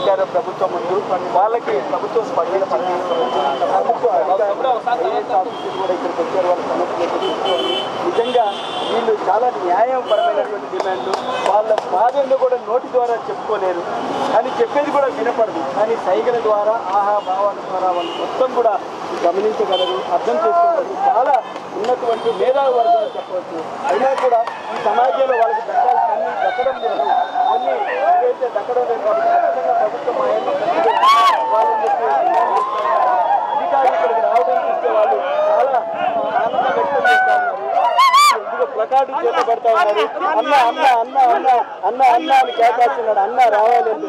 పెట్టారో ప్రభుత్వం ముందు వాళ్ళకి ప్రభుత్వం స్పందించింది అందుకు ఐఏఎస్ ఆఫీసర్లు కూడా ఇక్కడికి వచ్చారు వాళ్ళ సమస్యలు తీసుకొని నిజంగా వీళ్ళు చాలా న్యాయపరమైనటువంటి డిమాండ్లు వాళ్ళ బాధలను కూడా నోటి ద్వారా చెప్పుకోలేరు కానీ చెప్పేది కూడా వినపడదు కానీ సైగల ద్వారా ఆహా భావాల ద్వారా వాళ్ళు మొత్తం కూడా గమనించగలరు అర్థం చేసుకోగలరు చాలా ఉన్నటువంటి మేధావి వర్గాలు చెప్పవచ్చు అయినా కూడా ఈ సమాజంలో వాళ్ళకి దక్కాల్సిన అన్ని దక్కడం లేదు కొన్ని ఏదైతే దక్కడం లేదు కాబట్టి ఖచ్చితంగా ప్రభుత్వం ఆయన్ని ఖచ్చితంగా వాళ్ళని చెప్పి డిమాండ్ చేస్తున్నారు. అధికారులు ఇక్కడికి రావడం చూస్తే వాళ్ళు చాలా ఆనందం వ్యక్తం చేస్తా ఉన్నారు ఇదిగో ప్లకార్డు చేత పెడతా ఉన్నారు అన్న అన్న అన్న అన్న అన్న అన్న అని కేటాస్తున్నాడు అన్న రావాలని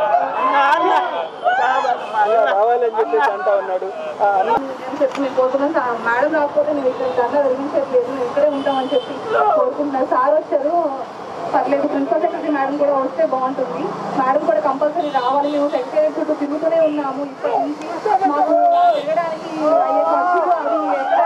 అన్న రావాలని చెప్పేసి అంటా ఉన్నాడు ఆ అన్న అని చెప్పి నేను కోరుకున్నాను ఆ మేడం రాకపోతే నేను ఇక్కడ ధర్నా జరిగించట్లేదు నేను ఇక్కడే ఉంటామని చెప్పి కోరుకుంటున్నాను సార్ వచ్చారు పర్లేదు ప్రిన్సిపల్ సెక్రటరీ మేడం కూడా వస్తే బాగుంటుంది మేడం కూడా కంపల్సరీ రావాలి మేము సెక్రటరీ చుట్టూ తిరుగుతూనే ఉన్నాము ఇప్పటి నుంచి మాకు తిరగడానికి అయ్యే ఖర్చులు అవి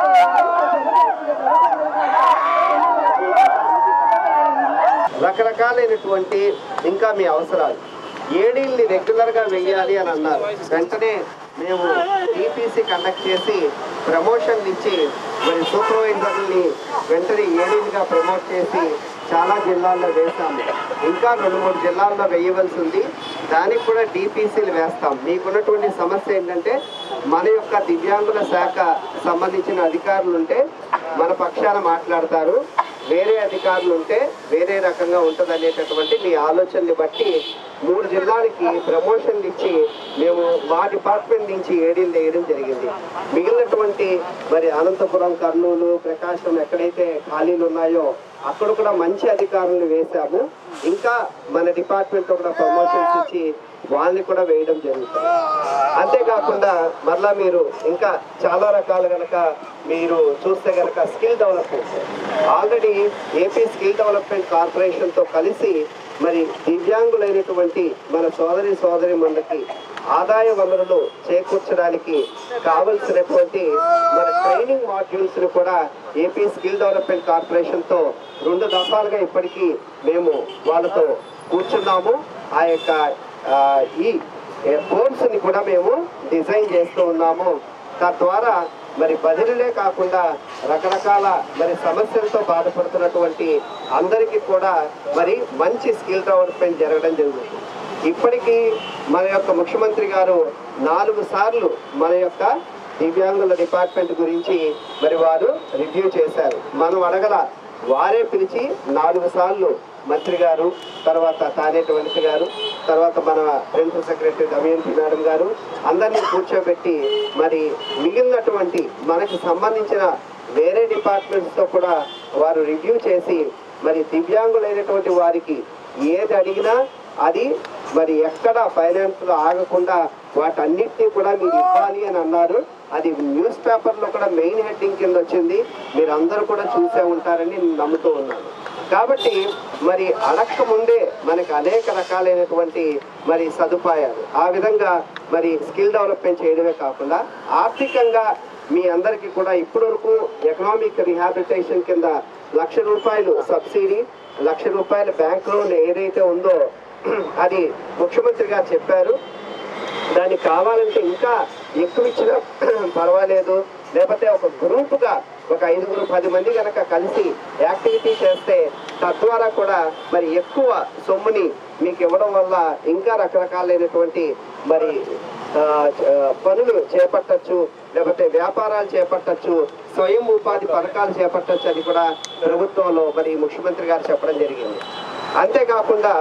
ఎక్కడ రకరకాలైనటువంటి ఇంకా మీ అవసరాలు ఏడీల్ని రెగ్యులర్గా వెయ్యాలి అని అన్నారు వెంటనే మేము టీపీసీ కండక్ట్ చేసి ప్రమోషన్ ఇచ్చి మరి సూపర్వైజర్ని వెంటనే ఏడీలుగా ప్రమోట్ చేసి చాలా జిల్లాల్లో వేస్తాము ఇంకా రెండు మూడు జిల్లాల్లో వేయవలసి ఉంది దానికి కూడా డిపిసిలు వేస్తాం మీకున్నటువంటి సమస్య ఏంటంటే మన యొక్క దివ్యాంగుల శాఖ సంబంధించిన అధికారులు ఉంటే మన పక్షాన మాట్లాడతారు వేరే అధికారులు ఉంటే వేరే రకంగా ఉంటుంది అనేటటువంటి మీ ఆలోచనని బట్టి మూడు జిల్లాలకి ప్రమోషన్లు ఇచ్చి మేము మా డిపార్ట్మెంట్ నుంచి ఏడీలు వేయడం జరిగింది మిగిలినటువంటి మరి అనంతపురం కర్నూలు ప్రకాశం ఎక్కడైతే ఖాళీలు ఉన్నాయో అక్కడ కూడా మంచి అధికారులను వేశాము ఇంకా మన డిపార్ట్మెంట్ లో కూడా ప్రమోషన్స్ ఇచ్చి వాళ్ళని కూడా వేయడం జరుగుతుంది అంతేకాకుండా మరలా మీరు ఇంకా చాలా రకాలు గనక మీరు చూస్తే గనక skill development already AP skill development corporation తో కలిసి మరి దివ్యాంగులైనటువంటి మన సోదరి సోదరి మనకి ఆదాయ వనరులు చేకూర్చడానికి కావలసినటువంటి మన ట్రైనింగ్ మాడ్యూల్స్ ని కూడా ఏపీ స్కిల్ డెవలప్మెంట్ కార్పొరేషన్ తో రెండు దఫాలుగా ఇప్పటికీ మేము వాళ్ళతో కూర్చున్నాము ఆ యొక్క ఆ, ఈ కోర్స్ ని కూడా మేము డిజైన్ చేస్తూ ఉన్నాము తద్వారా మరి బదిలీలే కాకుండా రకరకాల మరి సమస్యలతో బాధపడుతున్నటువంటి అందరికీ కూడా మరి మంచి స్కిల్ డెవలప్మెంట్ జరగడం జరుగుతుంది ఇప్పటికీ మన యొక్క ముఖ్యమంత్రి గారు నాలుగు సార్లు మన యొక్క దివ్యాంగుల డిపార్ట్మెంట్ గురించి మరి వారు రివ్యూ చేశారు మనం అడగల వారే పిలిచి నాలుగు సార్లు మంత్రి గారు తర్వాత తానేటి వనిత గారు తర్వాత మన ప్రిన్సిపల్ సెక్రటరీ దమయంతి మేడం గారు అందరినీ కూర్చోబెట్టి మరి మిగిలినటువంటి మనకు సంబంధించిన వేరే డిపార్ట్మెంట్స్ తో కూడా వారు రివ్యూ చేసి మరి దివ్యాంగులైనటువంటి వారికి ఏది అడిగినా అది మరి ఎక్కడ ఫైనాన్స్ లో ఆగకుండా వాటన్నిటినీ కూడా మీరు ఇవ్వాలి అని అన్నారు అది న్యూస్ పేపర్ లో కూడా మెయిన్ హెడ్డింగ్ కింద వచ్చింది మీరు అందరూ కూడా చూసే ఉంటారని నేను నమ్ముతూ ఉన్నాను కాబట్టి మరి అడక్క ముందే మనకి అనేక రకాలైనటువంటి మరి సదుపాయాలు ఆ విధంగా మరి స్కిల్ డెవలప్మెంట్ చేయడమే కాకుండా ఆర్థికంగా మీ అందరికీ కూడా ఇప్పటి వరకు ఎకనామిక్ రిహాబిలిటేషన్ కింద లక్ష రూపాయలు సబ్సిడీ లక్ష రూపాయల బ్యాంక్ లోన్ ఏదైతే ఉందో అది ముఖ్యమంత్రి గారు చెప్పారు దానికి కావాలంటే ఇంకా ఎక్కువ ఇచ్చినా పర్వాలేదు లేకపోతే ఒక గ్రూపుగా ఒక ఐదుగురు పది మంది కనుక కలిసి యాక్టివిటీ చేస్తే తద్వారా కూడా మరి ఎక్కువ సొమ్ముని మీకు ఇవ్వడం వల్ల ఇంకా రకరకాలైనటువంటి మరి ఆ, ఆ, పనులు చేపట్టచ్చు లేకపోతే వ్యాపారాలు చేపట్టచ్చు స్వయం ఉపాధి పథకాలు చేపట్టచ్చు అని కూడా ప్రభుత్వంలో మరి ముఖ్యమంత్రి గారు చెప్పడం జరిగింది అంతేకాకుండా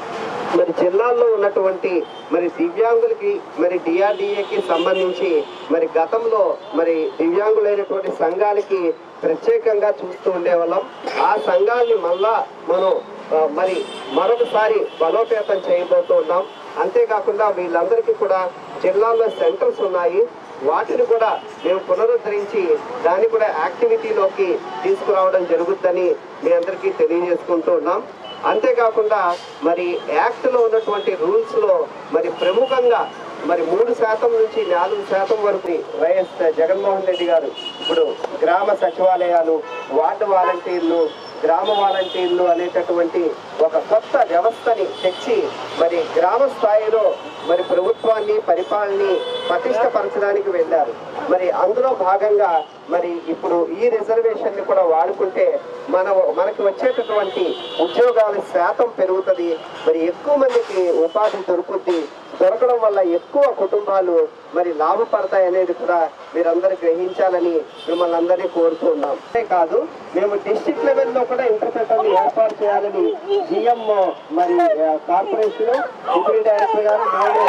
మరి జిల్లాల్లో ఉన్నటువంటి మరి దివ్యాంగులకి మరి డిఆర్డిఏకి సంబంధించి మరి గతంలో మరి దివ్యాంగులైనటువంటి సంఘాలకి ప్రత్యేకంగా చూస్తూ ఉండేవాళ్ళం ఆ సంఘాలని మళ్ళా మనం ఆ, మరి మరొకసారి బలోపేతం చేయబోతూ ఉన్నాం అంతేకాకుండా వీళ్ళందరికీ కూడా జిల్లాల్లో సెంటర్స్ ఉన్నాయి వాటిని కూడా మేము పునరుద్ధరించి దాన్ని కూడా యాక్టివిటీలోకి తీసుకురావడం జరుగుద్దని మీ అందరికీ తెలియజేసుకుంటూ ఉన్నాం అంతేకాకుండా మరి యాక్ట్ లో ఉన్నటువంటి రూల్స్ లో మరి ప్రముఖంగా మరి మూడు శాతం నుంచి నాలుగు శాతం వరకు వైఎస్ జగన్మోహన్ రెడ్డి గారు ఇప్పుడు గ్రామ సచివాలయాలు వార్డు వాలంటీర్లు గ్రామ వాలంటీర్లు అనేటటువంటి ఒక కొత్త వ్యవస్థని తెచ్చి మరి గ్రామ స్థాయిలో మరి ప్రభుత్వాన్ని పరిపాలనని పటిష్టపరచడానికి వెళ్ళారు మరి అందులో భాగంగా మరి ఇప్పుడు ఈ రిజర్వేషన్ ని కూడా వాడుకుంటే మన మనకి వచ్చేటటువంటి ఉద్యోగాల శాతం పెరుగుతుంది మరి ఎక్కువ మందికి ఉపాధి దొరుకుద్ది దొరకడం వల్ల ఎక్కువ కుటుంబాలు మరి లాభపడతాయి అనేది కూడా మీరందరూ గ్రహించాలని మిమ్మల్ని అందరినీ కోరుతున్నాం అంతే కాదు మేము డిస్ట్రిక్ట్ లెవెల్లో కూడా ఇంటర్ప్రెటర్ ఏర్పాటు చేయాలని జిఎం మరి ఆ, కార్పొరేషన్ డిప్యూటీ డైరెక్టర్ గారు మేము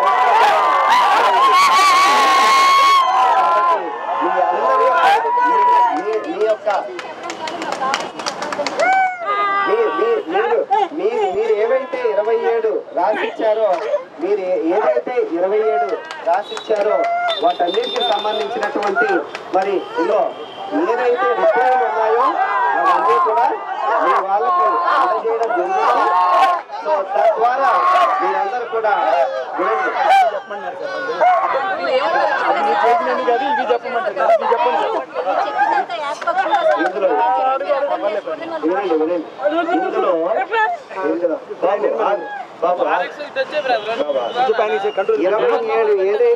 కాబట్టి మీ అందరి యొక్క మీ- మీ- మీ యొక్క మీ- మీ- మీరు మీ- మీరు ఏవైతే ఇరవై ఏడు రాసిచ్చారో మీరు ఏ- ఏదైతే ఇరవై ఏడు రాసిచ్చారో వాటన్నిటికి సంబంధించినటువంటి మరి ఇందులో ఏదైతే రిపేర్లు ఉన్నాయో అవన్నీ కూడా మీ వాళ్ళకి అందజేయడం జరుగుతుంది సో తద్వారా మీరందరూ కూడా వినండి. మీరు చేసినవి కాదు ఇవి చెప్పమంటారు కదా ఇవి చెప్పండి ఇందులో వినండి వినండి ఇందులో ఇందులో బాబు ఆగు. బాబు ఆగు. ఇది పైన ఇచ్చే కంట్రోల్ ఇరవై ఏడు ఏదైతే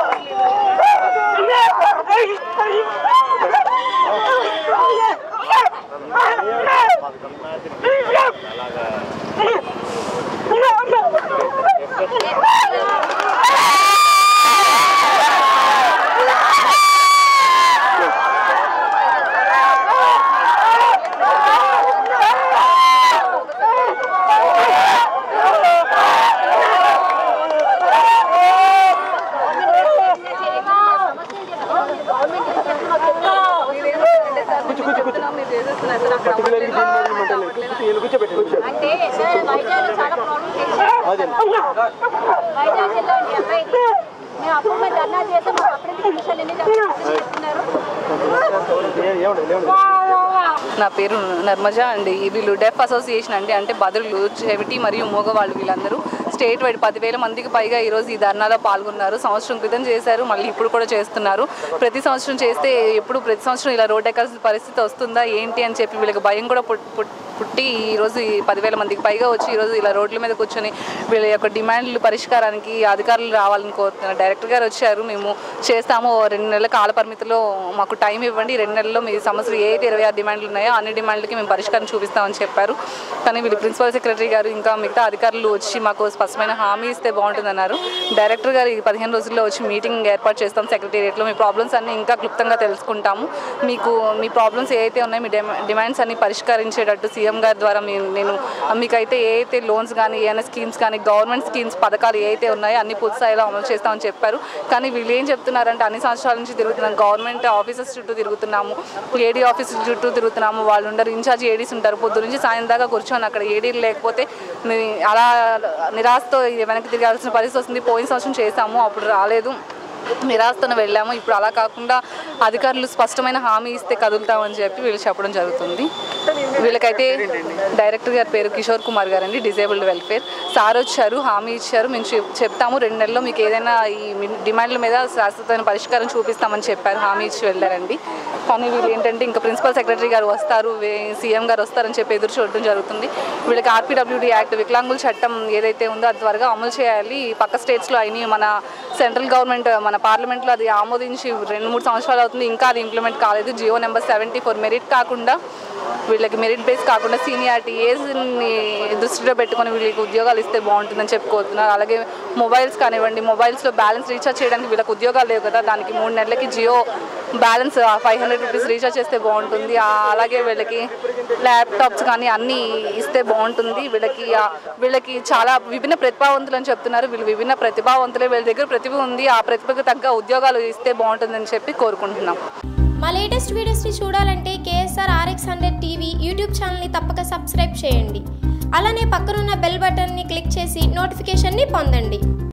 పర్టికులర్గా దీని మీద ఇమ్మంటారు కూర్చో వీళ్ళు కూర్చోబెట్టి కూర్చో అంటే సార్ వైజాగ్లో చాలా ప్రాబ్లమ్స్ అదే వైజాగ్ జిల్లా అబ్బాయికి మేము అప్పుడు మేము ధర్నా చేస్తే మాకు అప్పుడు విషయాలు ఎన్ని చెప్తున్నారు ఏ- ఏమండి ఏమండి నా పేరు నర్మజ అండి వీళ్ళు డెఫ్ అసోసియేషన్ అండి అంటే బదులు చెవిటి మరియు మూగవాళ్ళు వీళ్ళందరూ స్టేట్ వైడ్ పదివేల మందికి పైగా ఈరోజు ఈ ధర్నాలో పాల్గొన్నారు సంవత్సరం క్రితం చేశారు మళ్ళీ ఇప్పుడు కూడా చేస్తున్నారు ప్రతి సంవత్సరం చేస్తే ఎప్పుడు ప్రతి సంవత్సరం ఇలా రోడ్ ఎక్కాల్సిన పరిస్థితి వస్తుందా ఏంటి అని చెప్పి వీళ్ళకి భయం కూడా పుట్- పుట్- పుట్టి ఈరోజు ఈ పదివేల మందికి పైగా వచ్చి ఈరోజు ఇలా రోడ్ల మీద కూర్చొని వీళ్ళ యొక్క డిమాండ్లు పరిష్కారానికి అధికారులు రావాలని కోరుతున్నారు డైరెక్టర్ గారు వచ్చారు మేము చేస్తాము ఓ రెండు నెలల కాల పరిమితిలో మాకు టైం ఇవ్వండి రెండు నెలల్లో మీ సమస్యలు ఏ ఇరవై ఆరు డిమాండ్లు ఉన్నాయో అన్ని డిమాండ్లకి మేము పరిష్కారం చూపిస్తామని చెప్పారు కానీ వీళ్ళు ప్రిన్సిపల్ సెక్రటరీ గారు ఇంకా మిగతా అధికారులు వచ్చి మాకు స్పష్టమైన హామీ ఇస్తే బాగుంటుందన్నారు డైరెక్టర్ గారు ఈ పదిహేను రోజుల్లో వచ్చి మీటింగ్ ఏర్పాటు చేస్తాం సెక్రటేరియట్లో మీ ప్రాబ్లమ్స్ అన్ని ఇంకా క్లుప్తంగా తెలుసుకుంటాము మీకు మీ ప్రాబ్లమ్స్ ఏవైతే ఉన్నాయో మీ డిమా- డిమాండ్స్ అన్ని పరిష్కరించేటట్టు సీఎం గారి ద్వారా మీ నేను మీకైతే ఏ అయితే లోన్స్ కానీ ఏమైనా స్కీమ్స్ కానీ గవర్నమెంట్ స్కీమ్స్ పథకాలు ఏ అయితే ఉన్నాయో అన్ని పూర్తి స్థాయిలో అమలు చేస్తామని చెప్పారు కానీ వీళ్ళు ఏం చెప్తున్నారంటే అన్ని సంవత్సరాల నుంచి తిరుగుతున్నాం గవర్నమెంట్ ఆఫీసెస్ చుట్టూ తిరుగుతున్నాము ఏడీ ఆఫీస్ చుట్టూ తిరుగుతున్నాము వాళ్ళు ఉండరు ఇన్ఛార్జ్ ఏడీస్ ఉంటారు పొద్దు నుంచి సాయం దాకా కూర్చొని అక్కడ ఏడీలు లేకపోతే మీ- అలా నిరాశతో వెనక్కి తిరగాల్సిన పరిస్థితి వస్తుంది పోయిన సంవత్సరం చేసాము అప్పుడు రాలేదు నిరాశతో వెళ్ళాము ఇప్పుడు అలా కాకుండా అధికారులు స్పష్టమైన హామీ ఇస్తే కదులుతామని చెప్పి వీళ్ళు చెప్పడం జరుగుతుంది వీళ్ళకైతే డైరెక్టర్ గారి పేరు కిషోర్ కుమార్ గారు అండి డిజేబుల్డ్ వెల్ఫేర్ సార్ వచ్చారు హామీ ఇచ్చారు మేము చెప్- చెప్తాము రెండు నెలల్లో మీకు ఏదైనా ఈ మీ- డిమాండ్ల మీద శాశ్వతమైన పరిష్కారం చూపిస్తామని చెప్పారు హామీ ఇచ్చి వెళ్ళారండి కానీ వీళ్ళు ఏంటంటే ఇంకా ప్రిన్సిపల్ సెక్రటరీ గారు వస్తారు వే- సీఎం గారు వస్తారని చెప్పి ఎదురు చూడడం జరుగుతుంది వీళ్ళకి ఆర్పీడబ్ల్యూడీ యాక్ట్ వికలాంగుల చట్టం ఏదైతే ఉందో అది త్వరగా అమలు చేయాలి పక్క స్టేట్స్లో అయినాయి మన సెంట్రల్ గవర్నమెంట్ మన పార్లమెంట్లో అది ఆమోదించి రెండు మూడు సంవత్సరాలు అవుతుంది ఇంకా అది ఇంప్లిమెంట్ కాలేదు GO number seventy four merit కాకుండా వీళ్ళకి మెరిట్ బేస్ కాకుండా సీనియారిటీ ఏజ్ని దృష్టిలో పెట్టుకొని వీళ్ళకి ఉద్యోగాలు ఇస్తే బాగుంటుందని చెప్పుకోతున్నారు అలాగే మొబైల్స్ కానివ్వండి మొబైల్స్లో బ్యాలెన్స్ రీఛార్జ్ చేయడానికి వీళ్ళకి ఉద్యోగాలు లేవు కదా దానికి మూడు నెలలకి Jio balance five hundred rupees recharge చేస్తే బాగుంటుంది ఆ, అలాగే వీళ్ళకి ల్యాప్టాప్స్ కానీ అన్నీ ఇస్తే బాగుంటుంది వీళ్ళకి ఆ, వీళ్ళకి చాలా విభిన్న ప్రతిభావంతులు అని చెప్తున్నారు వీళ్ళు విభిన్న ప్రతిభావంతులే వీళ్ళ దగ్గర ప్రతిభ ఉంది ఆ ప్రతిభకు తగ్గ ఉద్యోగాలు ఇస్తే బాగుంటుందని చెప్పి కోరుకుంటున్నాం మా లేటెస్ట్ వీడియోస్ని చూడాలంటే KSR RX hundred TV YouTube ఛానల్ని తప్పక సబ్స్క్రైబ్ చేయండి అలానే పక్కనున్న బెల్ బటన్ని క్లిక్ చేసి నోటిఫికేషన్ని పొందండి